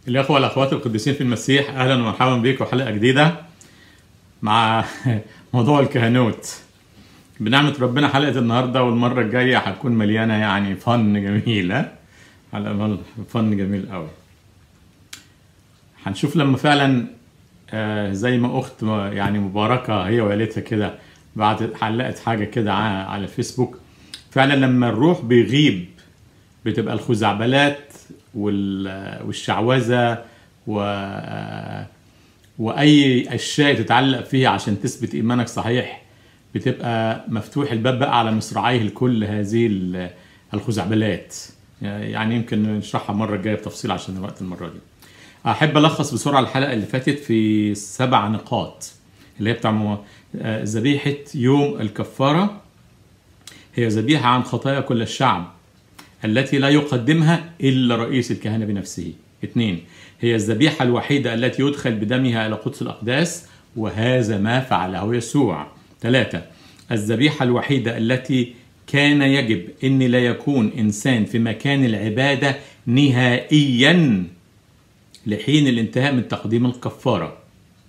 الأخوة والأخوات القديسين في المسيح أهلا ومرحبا بكم حلقة جديدة مع موضوع الكهنوت بنعمة ربنا حلقة النهاردة والمرة الجاية هتكون مليانة يعني فن جميل ها حلقة فن جميل قوي هنشوف لما فعلا آه، زي ما أخت م- يعني مباركة هي وعيلتها كده بعد علقت حاجة كده ع- على الفيسبوك فعلا لما الروح بيغيب بتبقى الخزعبلات وال- والشعوذة و واي اشياء تتعلق فيها عشان تثبت ايمانك صحيح بتبقى مفتوح الباب بقى على مصراعيه لكل هذه ال- الخزعبلات يعني يمكن نشرحها المره الجايه بتفصيل عشان الوقت المره دي احب الخص بسرعه الحلقه اللي فاتت في سبع نقاط اللي هي بتاع مو- آه، ذبيحه يوم الكفاره هي ذبيحه عن خطايا كل الشعب التي لا يقدمها إلا رئيس الكهنة بنفسه اثنين هي الذبيحة الوحيدة التي يدخل بدمها إلى قدس الأقداس وهذا ما فعله يسوع ثلاثة الذبيحة الوحيدة التي كان يجب أن لا يكون إنسان في مكان العبادة نهائيا لحين الانتهاء من تقديم الكفارة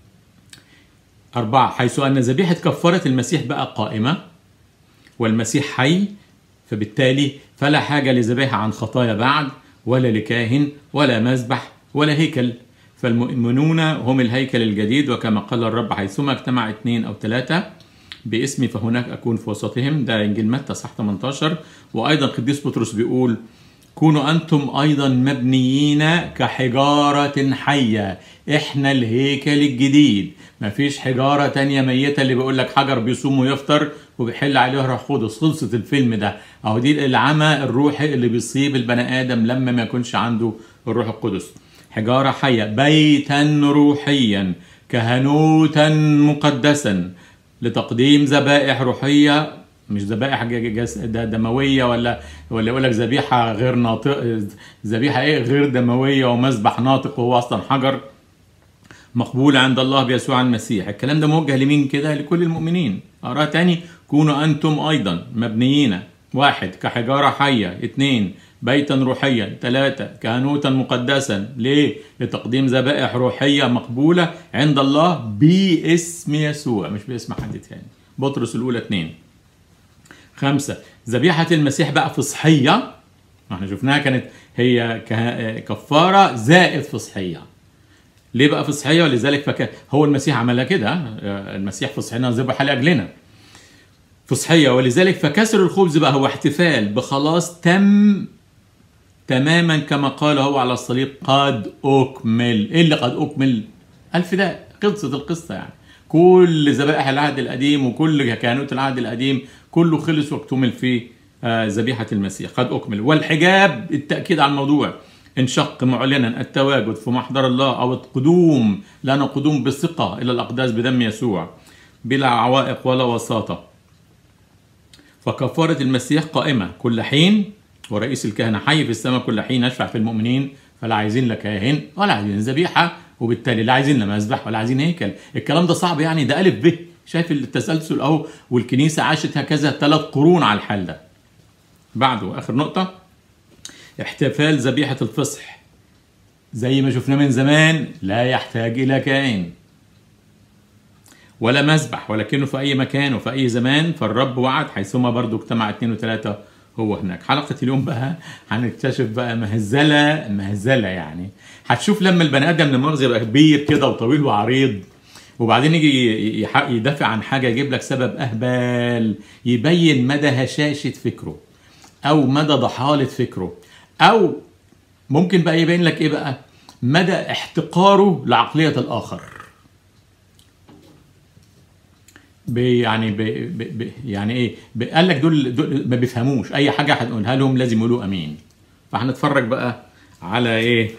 أربعة حيث أن ذبيحة كفارة المسيح بقى قائمة والمسيح حي فبالتالي فلا حاجة لذبيحة عن خطايا بعد ولا لكاهن ولا مذبح ولا هيكل فالمؤمنون هم الهيكل الجديد وكما قال الرب حيثما اجتمع اثنين أو ثلاثة باسمي فهناك أكون في وسطهم ده إنجيل متى صح 18 وأيضا قديس بطرس بيقول كونوا أنتم أيضا مبنيين كحجارة حية إحنا الهيكل الجديد مفيش حجارة تانية ميتة اللي بيقول لك حجر بيصوم ويفطر وبيحل عليه روح قدس خلصت الفيلم ده أهو دي العمى الروحي اللي بيصيب البني آدم لما ما يكونش عنده الروح القدس حجارة حية بيتا روحيا كهنوتا مقدسا لتقديم ذبائح روحية مش ذبائح ج- جس- د- دمويه ولا ولا يقول لك ذبيحه غير ناطق ذبيحه ايه غير دمويه ومذبح ناطق وهو اصلا حجر مقبول عند الله بيسوع المسيح الكلام ده موجه لمين كده لكل المؤمنين اقراه تاني كونوا انتم ايضا مبنيين واحد كحجاره حيه اثنين بيتا روحيا ثلاثة كهنوتا مقدسا ليه؟ لتقديم ذبائح روحية مقبولة عند الله باسم يسوع مش باسم حد تاني بطرس الأولى اثنين خمسة ذبيحة المسيح بقى فصحية ما احنا شفناها كانت هي كه- كفارة زائد فصحية ليه بقى فصحية ولذلك فك... هو المسيح عملها كده آه، المسيح فصحنا ذبح لأجلنا فصحية ولذلك فكسر الخبز بقى هو احتفال بخلاص تم تماما كما قال هو على الصليب قد أكمل إيه اللي قد أكمل الفداء خلصت القصة يعني كل ذبائح العهد القديم وكل كهنوت العهد القديم كله خلص واكتمل في آه، ذبيحة المسيح قد أكمل والحجاب التأكيد على الموضوع انشق معلنا التواجد في محضر الله أو القدوم لنا قدوم بثقة إلى الأقداس بدم يسوع بلا عوائق ولا وساطة فكفارة المسيح قائمة كل حين ورئيس الكهنة حي في السماء كل حين يشفع في المؤمنين فلا عايزين لا كاهن ولا عايزين ذبيحة وبالتالي لا عايزين لا مذبح ولا عايزين هيكل الكلام ده صعب يعني ده ألف ب شايف التسلسل أهو والكنيسة عاشت هكذا ثلاث قرون على الحال ده بعده آخر نقطة احتفال ذبيحة الفصح زي ما شفنا من زمان لا يحتاج إلى كائن ولا مذبح ولكنه في أي مكان وفي أي زمان فالرب وعد حيثما برضو اجتمع اثنين وثلاثة هو هناك حلقة اليوم بقى هنكتشف بقى مهزلة مهزلة يعني هتشوف لما البني آدم لمؤاخذة يبقى كبير كده وطويل وعريض وبعدين يجي يح- يدافع عن حاجة يجيب لك سبب أهبل يبين مدى هشاشة فكره أو مدى ضحالة فكره أو ممكن بقى يبين لك إيه بقى مدى احتقاره لعقلية الآخر بي يعني بي بي بي يعني ايه بي قال لك دول, دول ما بيفهموش اي حاجه هنقولها لهم لازم يقولوا امين فهنتفرج بقى على ايه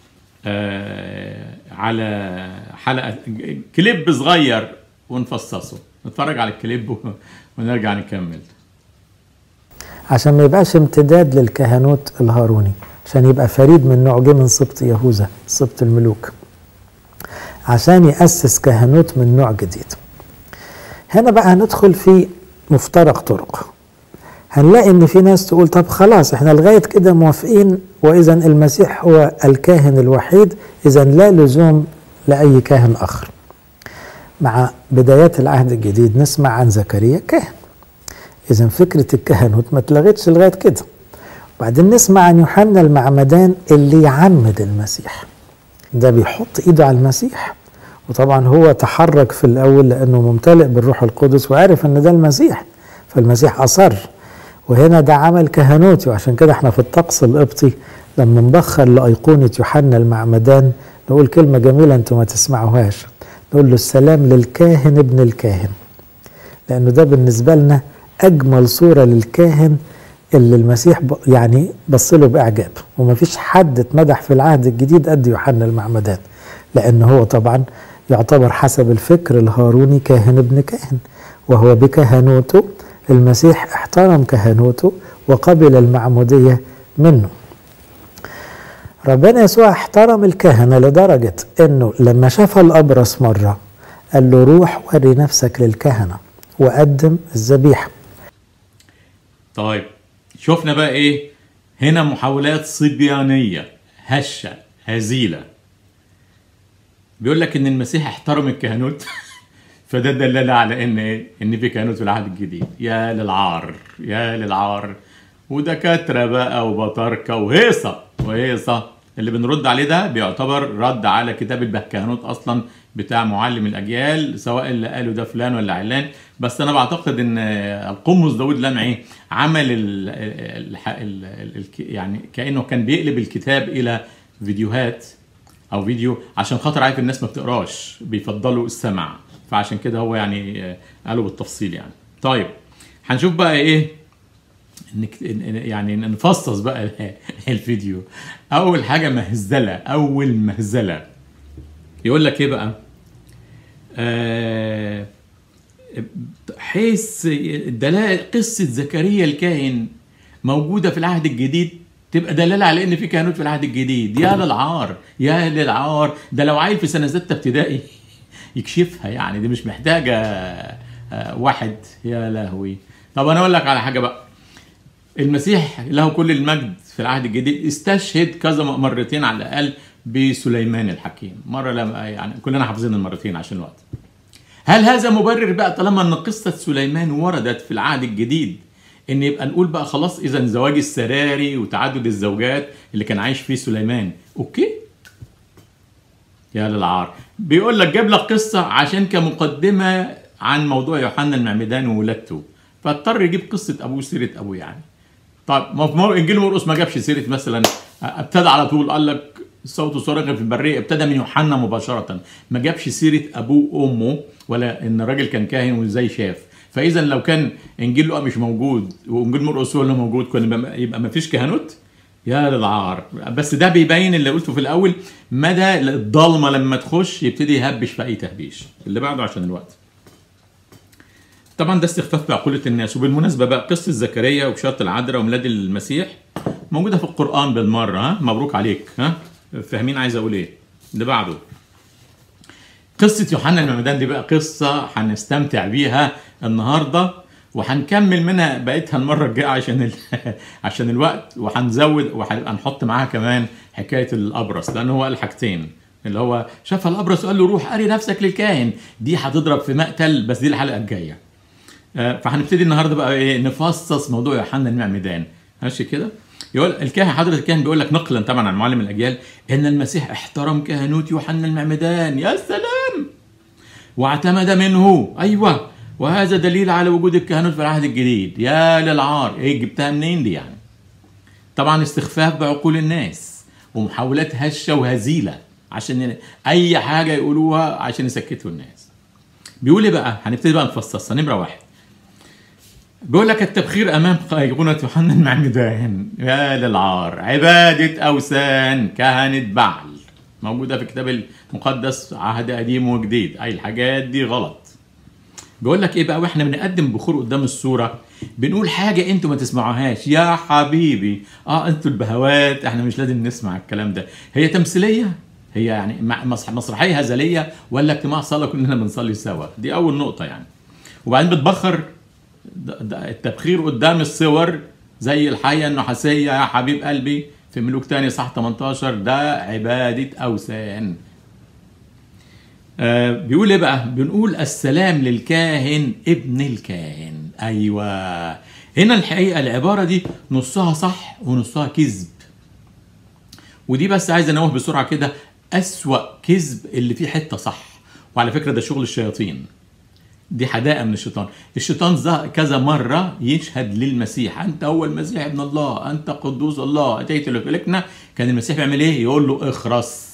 آه على حلقه كليب صغير ونفصصه نتفرج على الكليب و- ونرجع نكمل عشان ما يبقاش امتداد للكهنوت الهاروني عشان يبقى فريد من نوع جه من سبط يهوذا سبط الملوك عشان يأسس كهنوت من نوع جديد هنا بقى هندخل في مفترق طرق هنلاقي ان في ناس تقول طب خلاص احنا لغايه كده موافقين واذا المسيح هو الكاهن الوحيد اذا لا لزوم لاي كاهن اخر مع بدايات العهد الجديد نسمع عن زكريا كاهن اذا فكره الكهنوت ما اتلغتش لغايه كده وبعدين نسمع عن يوحنا المعمدان اللي يعمد المسيح ده بيحط ايده على المسيح وطبعا هو تحرك في الاول لانه ممتلئ بالروح القدس وعارف ان ده المسيح فالمسيح اصر وهنا ده عمل كهنوتي وعشان كده احنا في الطقس القبطي لما نبخر لايقونه يوحنا المعمدان نقول كلمه جميله انتم ما تسمعوهاش نقول له السلام للكاهن ابن الكاهن لانه ده بالنسبه لنا اجمل صوره للكاهن اللي المسيح ب... يعني بص له باعجاب وما فيش حد اتمدح في العهد الجديد قد يوحنا المعمدان لان هو طبعا يعتبر حسب الفكر الهاروني كاهن ابن كاهن وهو بكهنوته المسيح احترم كهنوته وقبل المعموديه منه ربنا يسوع احترم الكهنه لدرجه انه لما شاف الابرص مره قال له روح وري نفسك للكهنه وقدم الذبيحه طيب شفنا بقى ايه هنا محاولات صبيانيه هشه هزيله بيقول لك ان المسيح احترم الكهنوت فده دلالة على ان ايه ان في كهنوت في العهد الجديد يا للعار يا للعار ودكاتره بقى وبطاركه وهيصه وهيصه اللي بنرد عليه ده بيعتبر رد على كتاب البهكهنوت اصلا بتاع معلم الاجيال سواء اللي قاله ده فلان ولا علان بس انا بعتقد ان القمص داود لمعي عمل ال ال ال ال يعني كانه كان بيقلب الكتاب الى فيديوهات او فيديو عشان خاطر عارف الناس ما بتقراش بيفضلوا السمع فعشان كده هو يعني قالوا بالتفصيل يعني طيب هنشوف بقى ايه يعني نفصص بقى الفيديو اول حاجه مهزله اول مهزله يقول لك ايه بقى آه حيث دلائل قصه زكريا الكاهن موجوده في العهد الجديد تبقى دلاله على ان في كهنوت في العهد الجديد يا للعار يا للعار ده لو عيل في سنه سته ابتدائي يكشفها يعني دي مش محتاجه واحد يا لهوي طب انا اقول لك على حاجه بقى المسيح له كل المجد في العهد الجديد استشهد كذا مرتين على الاقل بسليمان الحكيم مره لما يعني كلنا حافظين المرتين عشان الوقت هل هذا مبرر بقى طالما ان قصه سليمان وردت في العهد الجديد ان يبقى نقول بقى خلاص اذا زواج السراري وتعدد الزوجات اللي كان عايش فيه سليمان اوكي يا للعار بيقول لك جاب لك قصه عشان كمقدمه عن موضوع يوحنا المعمدان وولادته فاضطر يجيب قصه ابوه سيره ابوه يعني طيب ما في انجيل مرقس ما جابش سيره مثلا ابتدى على طول قال لك صوت صارخ في البريه ابتدى من يوحنا مباشره ما جابش سيره ابوه وامه ولا ان الراجل كان كاهن وازاي شاف فاذا لو كان انجيل لوقا مش موجود وانجيل مرقس هو اللي موجود كان يبقى ما فيش كهنوت يا للعار بس ده بيبين اللي قلته في الاول مدى الضلمه لما تخش يبتدي يهبش في اي تهبيش اللي بعده عشان الوقت طبعا ده استخفاف بعقولة الناس وبالمناسبة بقى قصة زكريا وبشارة العذراء وميلاد المسيح موجودة في القرآن بالمرة ها مبروك عليك ها فاهمين عايز أقول إيه اللي بعده قصة يوحنا المعمدان دي بقى قصة هنستمتع بيها النهاردة وهنكمل منها بقيتها المرة الجاية عشان ال... عشان الوقت وهنزود وهنحط معاها كمان حكاية الأبرص لأن هو قال حاجتين اللي هو شاف الأبرص وقال له روح أري نفسك للكاهن دي هتضرب في مقتل بس دي الحلقة الجاية فهنبتدي النهارده بقى ايه نفصص موضوع يوحنا المعمدان ماشي كده يقول الكاهن حضرة الكاهن بيقول لك نقلا طبعا عن معلم الاجيال ان المسيح احترم كهنوت يوحنا المعمدان يا سلام واعتمد منه ايوه وهذا دليل على وجود الكهنوت في العهد الجديد يا للعار ايه جبتها منين دي يعني طبعا استخفاف بعقول الناس ومحاولات هشه وهزيله عشان اي حاجه يقولوها عشان يسكتوا الناس بيقول ايه بقى هنبتدي بقى نفصصها نمره واحد بيقول لك التبخير امام ايقونه يوحنا المعمدان يا للعار عباده اوثان كهنه بعل موجوده في الكتاب المقدس عهد قديم وجديد اي الحاجات دي غلط بيقول لك ايه بقى واحنا بنقدم بخور قدام الصوره بنقول حاجه انتوا ما تسمعوهاش يا حبيبي اه انتوا البهوات احنا مش لازم نسمع الكلام ده هي تمثيليه هي يعني مسرحيه هزليه ولا اجتماع صلاه كلنا بنصلي سوا دي اول نقطه يعني وبعدين بتبخر ده- ده التبخير قدام الصور زي الحية النحاسية يا حبيب قلبي في ملوك تاني صح 18 ده عبادة أوثان آه بيقول ايه بقى بنقول السلام للكاهن ابن الكاهن ايوه هنا الحقيقه العباره دي نصها صح ونصها كذب ودي بس عايز انوه بسرعه كده اسوا كذب اللي فيه حته صح وعلى فكره ده شغل الشياطين دي حدائق من الشيطان الشيطان ظهر كذا مرة يشهد للمسيح أنت هو المسيح ابن الله أنت قدوس الله أتيت لتهلكنا كان المسيح بيعمل إيه يقول له اخرس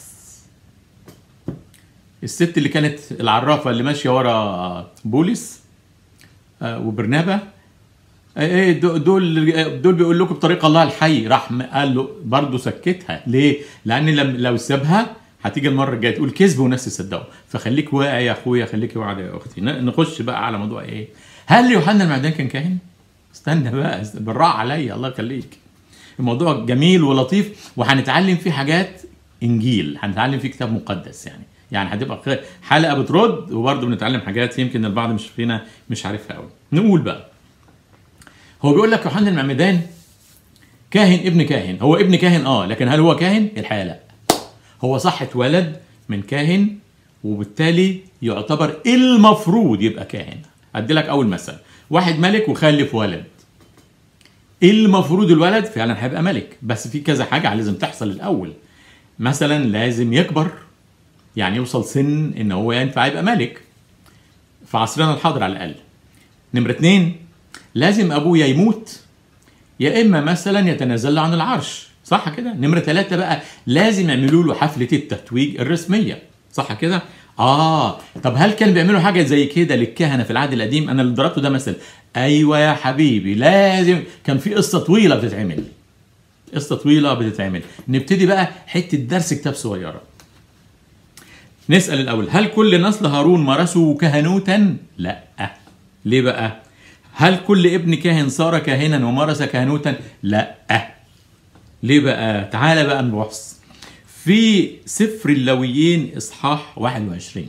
الست اللي كانت العرافة اللي ماشية ورا بولس آه، وبرنابا ايه دو- دول دول بيقول لكم بطريق الله الحي راح م- قال له برضه سكتها ليه؟ لان لم لو سابها هتيجي المره الجايه تقول كذب والناس تصدقوا فخليك واعي يا اخويا خليك واعي يا اختي ن- نخش بقى على موضوع ايه؟ هل يوحنا المعدان كان كاهن؟ استنى بقى است- بالراحه عليا الله يخليك الموضوع جميل ولطيف وهنتعلم فيه حاجات انجيل هنتعلم فيه كتاب مقدس يعني يعني هتبقى خ- حلقه بترد وبرضه بنتعلم حاجات يمكن البعض مش فينا مش عارفها قوي نقول بقى هو بيقول لك يوحنا المعمدان كاهن ابن كاهن هو ابن كاهن اه لكن هل هو كاهن الحقيقه لا هو صح اتولد من كاهن وبالتالي يعتبر المفروض يبقى كاهن ادي لك اول مثل واحد ملك وخلف ولد المفروض الولد فعلا هيبقى ملك بس في كذا حاجه لازم تحصل الاول مثلا لازم يكبر يعني يوصل سن ان هو ينفع يبقى ملك في عصرنا الحاضر على الاقل نمرة اتنين لازم ابوه يا يموت يا اما مثلا يتنازل له عن العرش صح كده نمرة ثلاثة بقى لازم يعملوا له حفلة التتويج الرسمية صح كده اه طب هل كان بيعملوا حاجة زي كده للكهنة في العهد القديم انا اللي ضربته ده مثل ايوه يا حبيبي لازم كان في قصة طويلة بتتعمل قصة طويلة بتتعمل نبتدي بقى حتة درس كتاب صغيرة نسأل الأول هل كل نسل هارون مارسوا كهنوتا؟ لا ليه بقى؟ هل كل ابن كاهن صار كاهنا ومارس كهنوتا؟ لا ليه بقى؟ تعالى بقى نبص في سفر اللويين إصحاح 21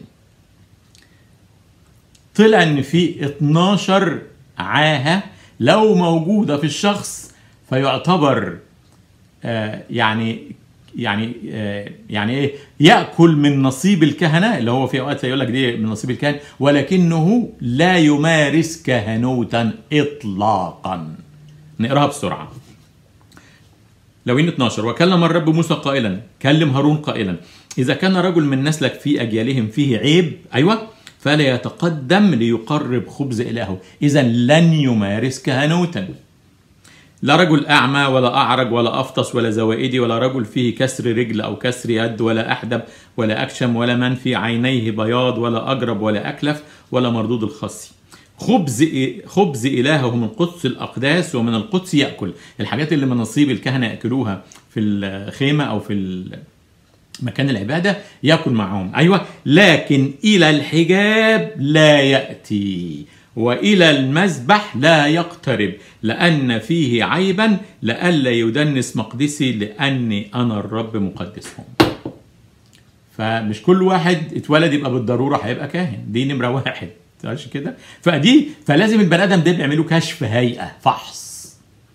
طلع إن في 12 عاهة لو موجودة في الشخص فيعتبر آه يعني يعني آه يعني ايه ياكل من نصيب الكهنه اللي هو في اوقات يقول لك دي من نصيب الكهنه ولكنه لا يمارس كهنوتا اطلاقا نقراها بسرعه لوين 12 وكلم الرب موسى قائلا كلم هارون قائلا اذا كان رجل من نسلك في اجيالهم فيه عيب ايوه فلا يتقدم ليقرب خبز الهه اذا لن يمارس كهنوتا لا رجل أعمى ولا أعرج ولا أفطس ولا زوائدي ولا رجل فيه كسر رجل أو كسر يد ولا أحدب ولا أكشم ولا من في عينيه بياض ولا أجرب ولا أكلف ولا مردود الخصي خبز خبز إلهه من قدس الأقداس ومن القدس يأكل الحاجات اللي من نصيب الكهنة يأكلوها في الخيمة أو في مكان العبادة يأكل معهم أيوة لكن إلى الحجاب لا يأتي والى المذبح لا يقترب لان فيه عيبا لئلا يدنس مقدسي لاني انا الرب مقدسهم فمش كل واحد اتولد يبقى بالضروره هيبقى كاهن دي نمره واحد ماشي كده فدي فلازم البني ادم ده بيعملوا كشف هيئه فحص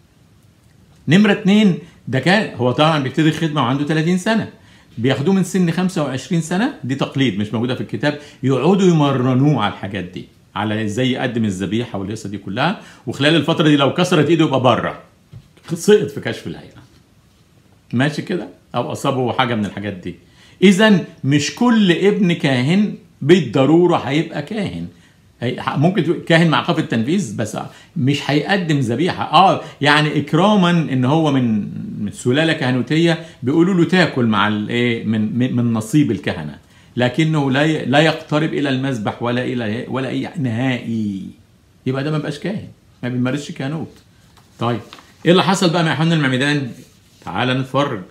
نمره اتنين ده كان هو طبعا بيبتدي الخدمه وعنده 30 سنه بياخدوه من سن 25 سنه دي تقليد مش موجوده في الكتاب يقعدوا يمرنوه على الحاجات دي على ازاي يقدم الذبيحه والقصه دي كلها وخلال الفتره دي لو كسرت ايده يبقى بره سقط في كشف الهيئه ماشي كده او اصابه حاجه من الحاجات دي اذا مش كل ابن كاهن بالضروره هيبقى كاهن ممكن تقول كاهن مع ايقاف التنفيذ بس مش هيقدم ذبيحه اه يعني اكراما ان هو من من سلاله كهنوتيه بيقولوا له تاكل مع الايه من من نصيب الكهنه لكنه لا لا يقترب الى المذبح ولا الى ولا اي نهائي يبقى ده ما بقاش كاهن ما بيمارسش كهنوت طيب ايه اللي حصل بقى مع يوحنا المعمدان تعال نتفرج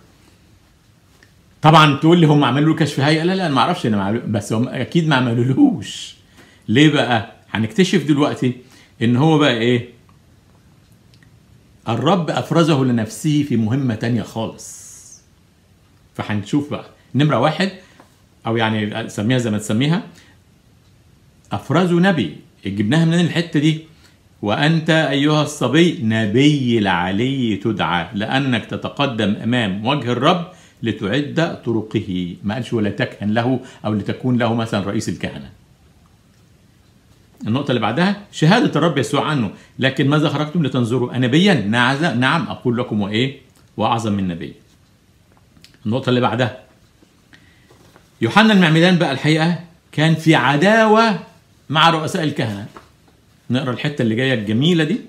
طبعا تقول لي هم عملوا له كشف هيئه لا لا انا ما اعرفش انا بس هم اكيد ما عملولوش ليه بقى هنكتشف دلوقتي ان هو بقى ايه الرب افرزه لنفسه في مهمه تانية خالص فهنشوف بقى نمره واحد او يعني سميها زي ما تسميها افرزوا نبي جبناها منين الحته دي وأنت أيها الصبي نبي العلي تدعى لأنك تتقدم أمام وجه الرب لتعد طرقه ما قالش ولا تكهن له أو لتكون له مثلا رئيس الكهنة النقطة اللي بعدها شهادة الرب يسوع عنه لكن ماذا خرجتم لتنظروا أنبيا نعم أقول لكم وإيه وأعظم من نبي النقطة اللي بعدها يوحنا المعمدان بقى الحقيقة كان في عداوة مع رؤساء الكهنة نقرا الحتة اللي جاية الجميلة دي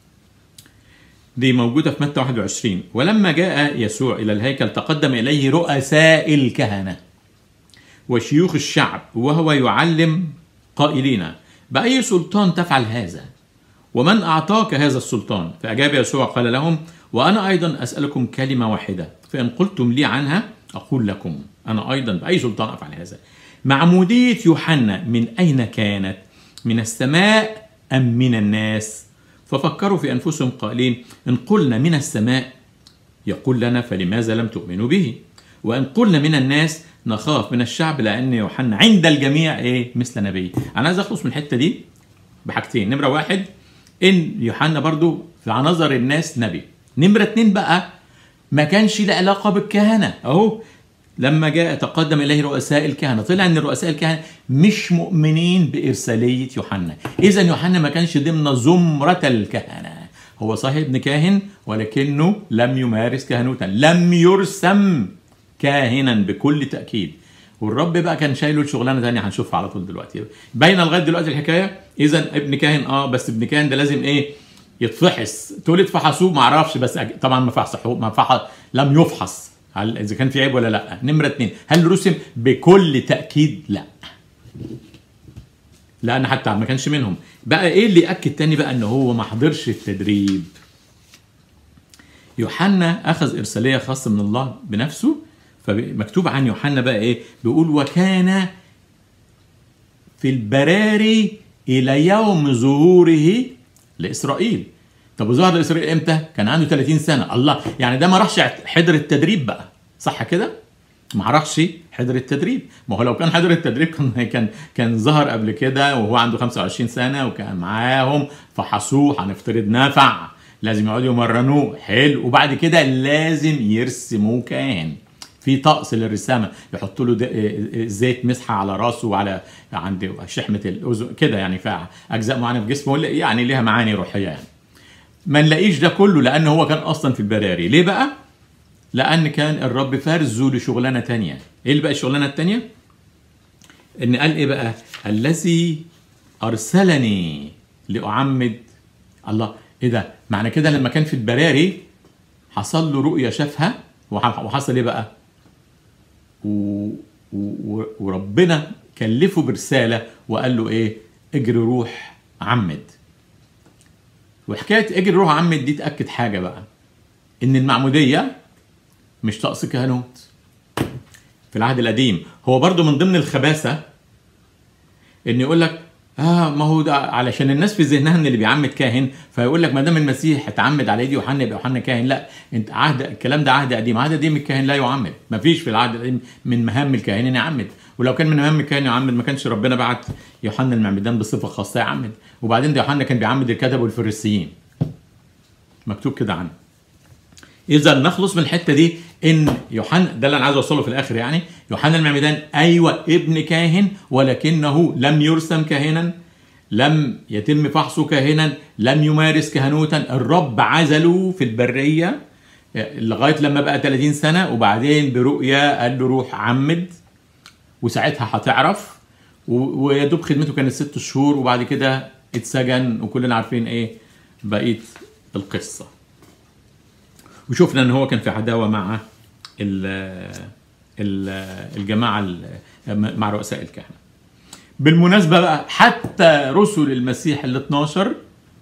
دي موجودة في متى 21 ولما جاء يسوع إلى الهيكل تقدم إليه رؤساء الكهنة وشيوخ الشعب وهو يعلم قائلين بأي سلطان تفعل هذا ومن أعطاك هذا السلطان فأجاب يسوع قال لهم وأنا أيضا أسألكم كلمة واحدة فإن قلتم لي عنها أقول لكم أنا أيضا بأي سلطان أفعل هذا معمودية يوحنا من أين كانت من السماء أم من الناس ففكروا في أنفسهم قائلين إن قلنا من السماء يقول لنا فلماذا لم تؤمنوا به وإن قلنا من الناس نخاف من الشعب لأن يوحنا عند الجميع إيه مثل نبي أنا عايز أخلص من الحتة دي بحاجتين نمرة واحد إن يوحنا برضو في نظر الناس نبي نمرة اتنين بقى ما كانش له علاقة بالكهنة أهو لما جاء تقدم إليه رؤساء الكهنة طلع أن رؤساء الكهنة مش مؤمنين بإرسالية يوحنا إذا يوحنا ما كانش ضمن زمرة الكهنة هو صحيح ابن كاهن ولكنه لم يمارس كهنوتا لم يرسم كاهنا بكل تأكيد والرب بقى كان شايله شغلانه ثانيه هنشوفها على طول دلوقتي باينه لغايه دلوقتي الحكايه اذا ابن كاهن اه بس ابن كاهن ده لازم ايه يتفحص تقول اتفحصوه ما اعرفش بس أج... طبعا ما فحص ما فحص لم يفحص هل اذا كان في عيب ولا لا نمره اثنين هل رسم بكل تاكيد لا لان حتى ما كانش منهم بقى ايه اللي اكد تاني بقى ان هو ما حضرش التدريب يوحنا اخذ ارساليه خاصه من الله بنفسه فمكتوب عن يوحنا بقى ايه بيقول وكان في البراري الى يوم ظهوره لاسرائيل طب ظهر لاسرائيل امتى كان عنده 30 سنه الله يعني ده ما راحش حضر التدريب بقى صح كده ما راحش حضر التدريب ما هو لو كان حضر التدريب كان كان كان ظهر قبل كده وهو عنده 25 سنه وكان معاهم فحصوه هنفترض نفع لازم يقعدوا يمرنوه حلو وبعد كده لازم يرسموه كاهن في طقس للرسامه يحطوا له زيت مسحه على راسه وعلى عند شحمه الاذن كده يعني في اجزاء معينه في جسمه يعني ليها معاني روحيه يعني ما نلاقيش ده كله لان هو كان اصلا في البراري ليه بقى لان كان الرب فرزه لشغلانه تانية ايه اللي بقى الشغلانه التانية ان قال ايه بقى الذي ارسلني لاعمد الله ايه ده معنى كده لما كان في البراري حصل له رؤيه شافها وحصل ايه بقى و... و... وربنا كلفه برساله وقال له ايه اجري روح عمد وحكايه اجري روح عمد دي تاكد حاجه بقى ان المعموديه مش طقس كهنوت في العهد القديم هو برضو من ضمن الخباثه ان يقول لك اه ما هو ده علشان الناس في ذهنها ان اللي بيعمد كاهن فيقول لك ما دام المسيح اتعمد على ايدي يوحنا يبقى يوحنا كاهن لا انت عهد الكلام ده عهد قديم عهد قديم الكاهن لا يعمد ما فيش في العهد القديم من مهام الكاهن ان يعمد ولو كان من مهام الكاهن يعمد ما كانش ربنا بعت يوحنا المعمدان بصفه خاصه يعمد وبعدين ده يوحنا كان بيعمد الكتب والفريسيين مكتوب كده عنه اذا نخلص من الحته دي ان يوحنا ده اللي انا عايز اوصله في الاخر يعني يوحنا المعمدان ايوه ابن كاهن ولكنه لم يرسم كاهنا لم يتم فحصه كاهنا لم يمارس كهنوتا الرب عزله في البريه لغايه لما بقى 30 سنه وبعدين برؤيه قال له روح عمد وساعتها هتعرف ويا دوب خدمته كانت ست شهور وبعد كده اتسجن وكلنا عارفين ايه بقيه القصه وشفنا ان هو كان في عداوه مع ال ال الجماعه مع رؤساء الكهنه بالمناسبه بقى حتى رسل المسيح ال 12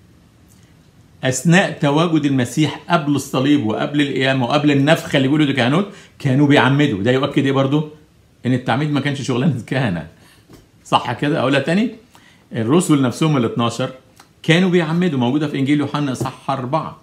اثناء تواجد المسيح قبل الصليب وقبل القيامه وقبل النفخه اللي بيقولوا دي كهنوت كانوا بيعمدوا ده يؤكد ايه برضه؟ ان التعميد ما كانش شغلانه كهنه صح كده اقولها تاني الرسل نفسهم ال 12 كانوا بيعمدوا موجوده في انجيل يوحنا اصحاح اربعه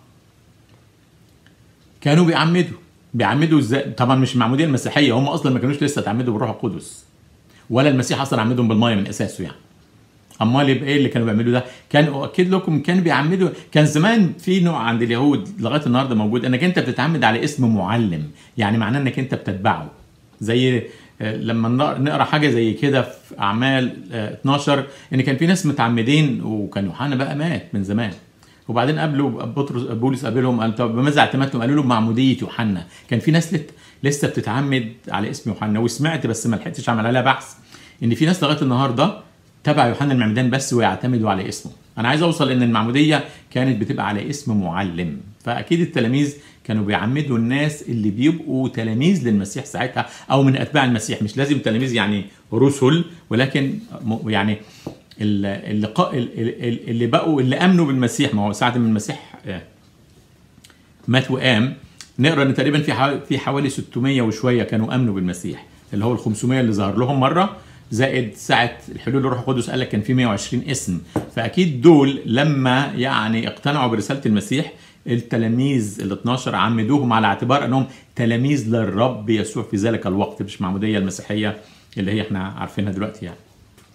كانوا بيعمدوا بيعمدوا ازاي طبعا مش المعموديه المسيحيه هم اصلا ما كانوش لسه اتعمدوا بالروح القدس ولا المسيح اصلا عمدهم بالميه من اساسه يعني امال يبقى ايه اللي كانوا بيعملوا ده كان اؤكد لكم كان بيعمدوا كان زمان في نوع عند اليهود لغايه النهارده موجود انك انت بتتعمد على اسم معلم يعني معناه انك انت بتتبعه زي آه، لما نقرا- نقرا حاجه زي كده في اعمال آه، 12 ان كان في ناس متعمدين وكان يوحنا بقى مات من زمان وبعدين قابلوا بطرس بولس قابلهم قال طب بماذا اعتمدتم؟ قالوا له بمعموديه يوحنا، كان في ناس لت- لسه بتتعمد على اسم يوحنا وسمعت بس ما لحقتش اعمل عليها بحث ان في ناس لغايه النهارده تبع يوحنا المعمدان بس ويعتمدوا على اسمه. انا عايز اوصل ان المعموديه كانت بتبقى على اسم معلم، فاكيد التلاميذ كانوا بيعمدوا الناس اللي بيبقوا تلاميذ للمسيح ساعتها او من اتباع المسيح مش لازم تلاميذ يعني رسل ولكن م- يعني ال- اللي قا- ال- ال- اللي بقوا اللي امنوا بالمسيح ما هو ساعه من المسيح آه، مات وقام نقرا ان تقريبا في حوالي في حوالي 600 وشويه كانوا امنوا بالمسيح اللي هو ال 500 اللي ظهر لهم مره زائد ساعه الحلول الروح القدس قال لك كان في 120 اسم فاكيد دول لما يعني اقتنعوا برساله المسيح التلاميذ ال 12 عمدوهم على اعتبار انهم تلاميذ للرب يسوع في ذلك الوقت مش معموديه المسيحيه اللي هي احنا عارفينها دلوقتي يعني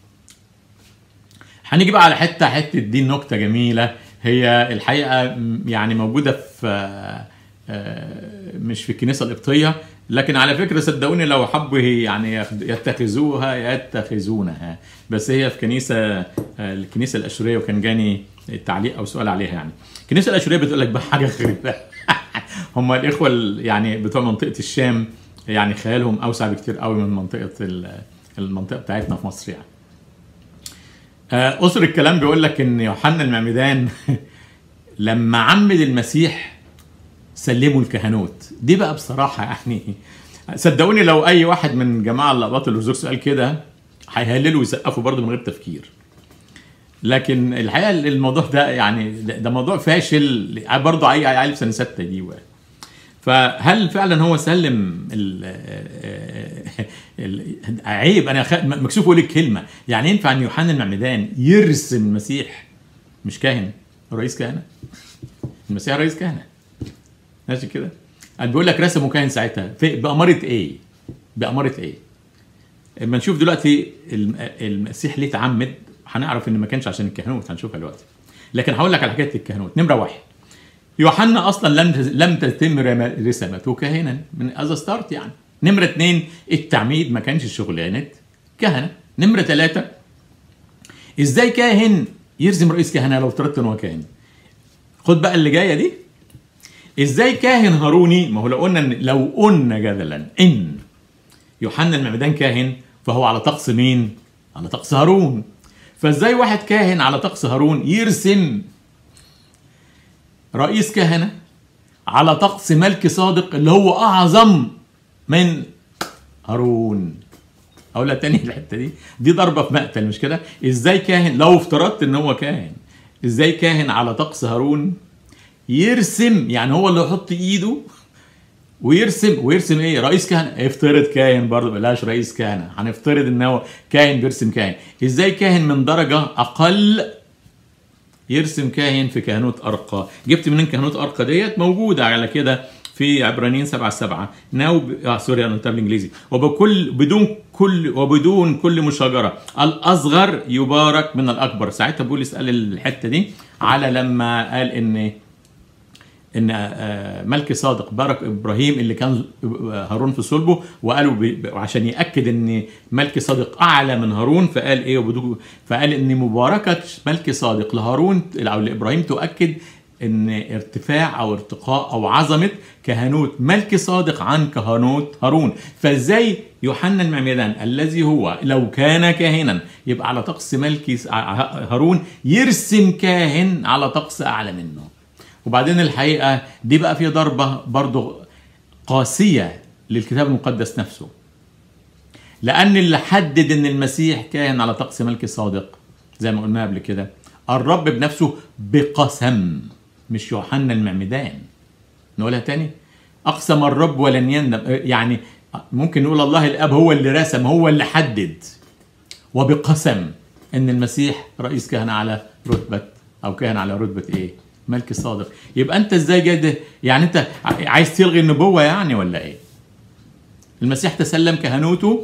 هنيجي بقى على حته حته دي نكته جميله هي الحقيقه م- يعني موجوده في آه، آه، مش في الكنيسه القبطيه لكن على فكره صدقوني لو حبوا يعني ياخد- يتخذوها يتخذونها بس هي في كنيسه آه، الكنيسه الاشوريه وكان جاني تعليق او سؤال عليها يعني الكنيسه الاشوريه بتقول لك بقى حاجه غريبه هم الاخوه ال- يعني بتوع منطقه الشام يعني خيالهم اوسع بكتير قوي من منطقه ال- المنطقه بتاعتنا في مصر يعني آه، أسر الكلام بيقول لك إن يوحنا المعمدان لما عمد المسيح سلموا الكهنوت دي بقى بصراحة يعني صدقوني لو أي واحد من جماعة الأقباط الأرثوذكس قال كده هيهللوا ويسقفوا برضه من غير تفكير لكن الحقيقة الموضوع ده يعني ده ده موضوع فاشل برضه أي عيل في سنة ستة دي و- فهل فعلا هو سلم ال ال عيب انا خ... مكسوف اقول الكلمه يعني ينفع ان يوحنا المعمدان يرسم المسيح مش كاهن رئيس كهنه المسيح رئيس كهنه ماشي كده قال بيقول لك رسمه كاهن ساعتها في بأمارة ايه بأمارة ايه اما نشوف دلوقتي الم- المسيح ليه اتعمد هنعرف ان ما كانش عشان الكهنوت هنشوفها دلوقتي لكن هقول لك على حكايه الكهنوت نمره واحد يوحنا اصلا لم لم تتم رم- رسامته كاهنا من از ستارت يعني نمره اثنين التعميد ما كانش شغلانه كهنه نمره ثلاثه ازاي كاهن يرسم رئيس كهنه لو افترضت ان هو كاهن خد بقى اللي جايه دي ازاي كاهن هاروني ما هو لو قلنا إن- لو قلنا جدلا ان يوحنا المعمدان كاهن فهو على طقس مين على طقس هارون فازاي واحد كاهن على طقس هارون يرسم رئيس كهنه على طقس ملك صادق اللي هو اعظم من هارون اقولها تاني الحته دي دي ضربه في مقتل مش كده ازاي كاهن لو افترضت ان هو كاهن ازاي كاهن على طقس هارون يرسم يعني هو اللي يحط ايده ويرسم ويرسم ايه رئيس كهنه افترض كاهن برضه بلاش رئيس كهنه هنفترض ان هو كاهن بيرسم كاهن ازاي كاهن من درجه اقل يرسم كاهن في كهنوت ارقى جبت منين كهنوت ارقى ديت موجوده على كده في عبرانيين 7 7 ناو ب... اه سوري انا قلتها بالانجليزي وبكل بدون كل وبدون كل مشاجره الاصغر يبارك من الاكبر ساعتها بولس قال الحته دي على لما قال ان ان آه، ملك صادق بارك ابراهيم اللي كان هارون في صلبه وقالوا ب- ب- عشان ياكد ان ملك صادق اعلى من هارون فقال ايه وبدو فقال ان مباركه ملك صادق لهارون او لابراهيم تؤكد ان ارتفاع او ارتقاء او عظمه كهنوت ملك صادق عن كهنوت هارون فازاي يوحنا المعمدان الذي هو لو كان كاهنا يبقى على طقس ملك هارون يرسم كاهن على طقس اعلى منه وبعدين الحقيقه دي بقى في ضربه برضه قاسيه للكتاب المقدس نفسه لان اللي حدد ان المسيح كان على طقس ملك صادق زي ما قلنا قبل كده الرب بنفسه بقسم مش يوحنا المعمدان نقولها تاني اقسم الرب ولن يندم يعني ممكن نقول الله الاب هو اللي رسم هو اللي حدد وبقسم ان المسيح رئيس كهنه على رتبه او كاهن على رتبه ايه ملك صادق يبقى انت ازاي جد يعني انت عايز تلغي النبوه يعني ولا ايه المسيح تسلم كهنوته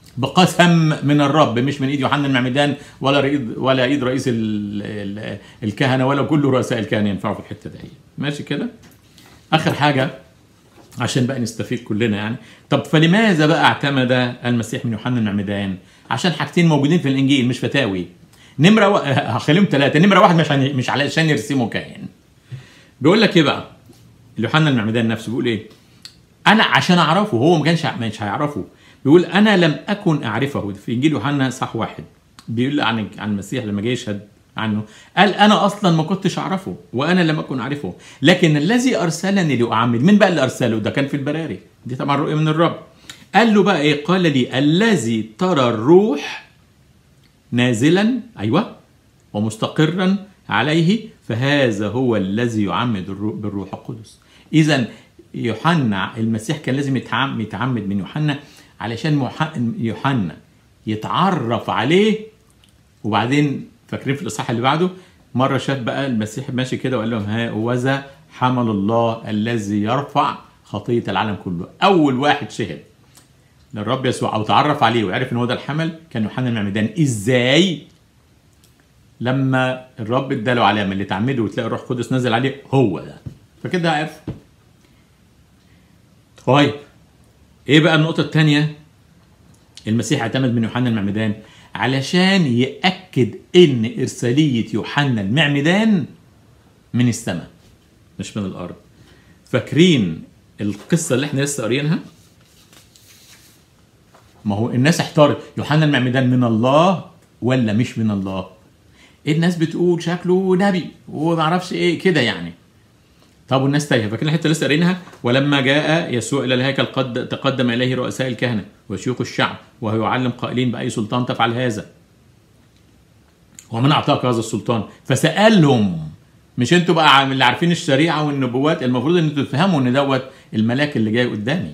بقسم من الرب مش من ايد يوحنا المعمدان ولا ايد ولا ايد رئيس ال ال الكهنه ولا كل رؤساء الكهنه ينفعوا في الحته دي ماشي كده اخر حاجه عشان بقى نستفيد كلنا يعني طب فلماذا بقى اعتمد المسيح من يوحنا المعمدان عشان حاجتين موجودين في الانجيل مش فتاوي نمره و... هخليهم ثلاثه نمره واحد مش عن... مش علشان يرسموا كاهن بيقول لك ايه بقى يوحنا المعمدان نفسه بيقول ايه انا عشان اعرفه هو ما كانش مش هيعرفه بيقول انا لم اكن اعرفه في انجيل يوحنا صح واحد بيقول عن عن المسيح لما جه يشهد عنه قال انا اصلا ما كنتش اعرفه وانا لم اكن اعرفه لكن الذي ارسلني لاعمد مين بقى اللي ارسله ده كان في البراري دي طبعا رؤيه من الرب قال له بقى ايه قال لي الذي ترى الروح نازلا ايوه ومستقرا عليه فهذا هو الذي يعمد بالروح القدس اذا يوحنا المسيح كان لازم يتعمد من يوحنا علشان يوحنا يتعرف عليه وبعدين فاكرين في الاصحاح اللي بعده مره شاف بقى المسيح ماشي كده وقال لهم ها وذا حمل الله الذي يرفع خطيه العالم كله اول واحد شهد للرب يسوع او تعرف عليه وعرف ان هو ده الحمل كان يوحنا المعمدان ازاي لما الرب اداله علامه اللي تعمده وتلاقي الروح القدس نزل عليه هو ده فكده عرف طيب ايه بقى النقطه الثانيه المسيح اعتمد من يوحنا المعمدان علشان ياكد ان ارساليه يوحنا المعمدان من السماء مش من الارض فاكرين القصه اللي احنا لسه قاريينها ما هو الناس احتارت يوحنا المعمدان من الله ولا مش من الله الناس بتقول شكله نبي وما اعرفش ايه كده يعني طب والناس تايهه فاكرين الحته لسه قارينها ولما جاء يسوع الى الهيكل قد تقدم اليه رؤساء الكهنه وشيوخ الشعب وهو يعلم قائلين باي سلطان تفعل هذا ومن اعطاك هذا السلطان فسالهم مش انتوا بقى اللي عارفين الشريعه والنبوات المفروض ان انتوا تفهموا ان دوت الملاك اللي جاي قدامي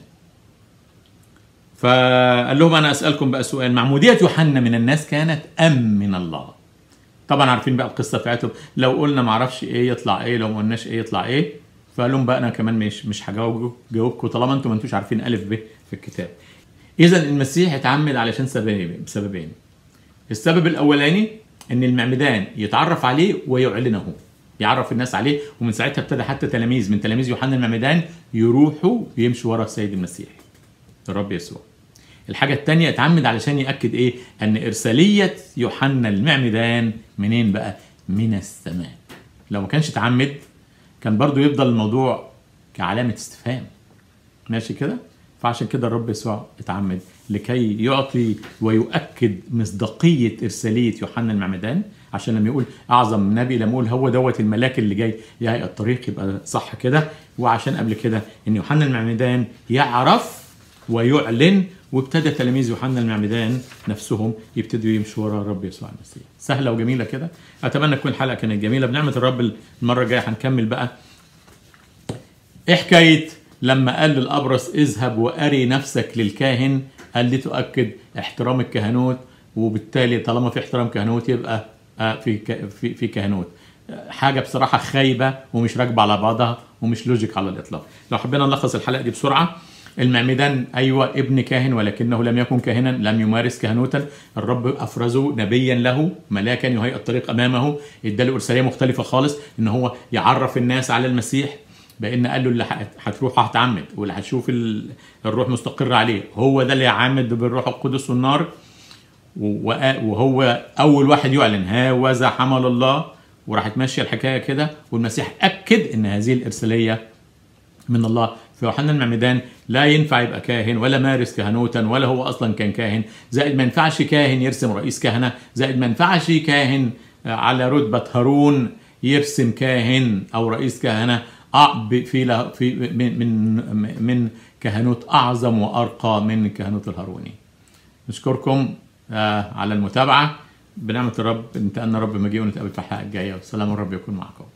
فقال لهم انا اسالكم بقى سؤال معموديه يوحنا من الناس كانت ام من الله طبعا عارفين بقى القصه بتاعتهم لو قلنا ما اعرفش ايه يطلع ايه لو ما قلناش ايه يطلع ايه فقال لهم بقى انا كمان مش مش هجاوبكم جاوبكم طالما انتم ما انتوش عارفين الف ب في الكتاب اذا المسيح اتعمد علشان سببين بسببين السبب الاولاني ان المعمدان يتعرف عليه ويعلنه يعرف الناس عليه ومن ساعتها ابتدى حتى تلاميذ من تلاميذ يوحنا المعمدان يروحوا يمشوا ورا السيد المسيح الرب يسوع الحاجة التانية اتعمد علشان يأكد ايه ان ارسالية يوحنا المعمدان منين بقى من السماء لو ما كانش اتعمد كان برضو يفضل الموضوع كعلامة استفهام ماشي كده فعشان كده الرب يسوع اتعمد لكي يعطي ويؤكد مصداقية إرسالية يوحنا المعمدان عشان لما يقول أعظم نبي لما يقول هو دوت الملاك اللي جاي يهيئ الطريق يبقى صح كده وعشان قبل كده إن يوحنا المعمدان يعرف ويعلن وابتدى تلاميذ يوحنا المعمدان نفسهم يبتدوا يمشوا ورا الرب يسوع المسيح سهله وجميله كده اتمنى تكون الحلقه كانت جميله بنعمه الرب المره الجايه هنكمل بقى ايه حكايه لما قال للابرص اذهب واري نفسك للكاهن قال دي تؤكد احترام الكهنوت وبالتالي طالما في احترام كهنوت يبقى في في في كهنوت حاجه بصراحه خايبه ومش راكبه على بعضها ومش لوجيك على الاطلاق لو حبينا نلخص الحلقه دي بسرعه المعمدان ايوه ابن كاهن ولكنه لم يكن كاهنا لم يمارس كهنوتا الرب افرزه نبيا له ملاكا يهيئ الطريق امامه اداله ارساليه مختلفه خالص ان هو يعرف الناس على المسيح بان قال له اللي هتروح هتعمد واللي هتشوف الروح مستقر عليه هو ده اللي يعمد بالروح القدس والنار وهو اول واحد يعلن هذا حمل الله وراحت ماشيه الحكايه كده والمسيح اكد ان هذه الارساليه من الله فيوحنا المعمدان لا ينفع يبقى كاهن ولا مارس كهنوتا ولا هو اصلا كان كاهن زائد ما ينفعش كاهن يرسم رئيس كهنه زائد ما ينفعش كاهن على رتبه هارون يرسم كاهن او رئيس كهنه في في من من من كهنوت اعظم وارقى من الكهنوت الهاروني. نشكركم على المتابعه بنعمه الرب انتقلنا رب مجيء ونتقابل في الحلقه الجايه والسلام الرب يكون معكم.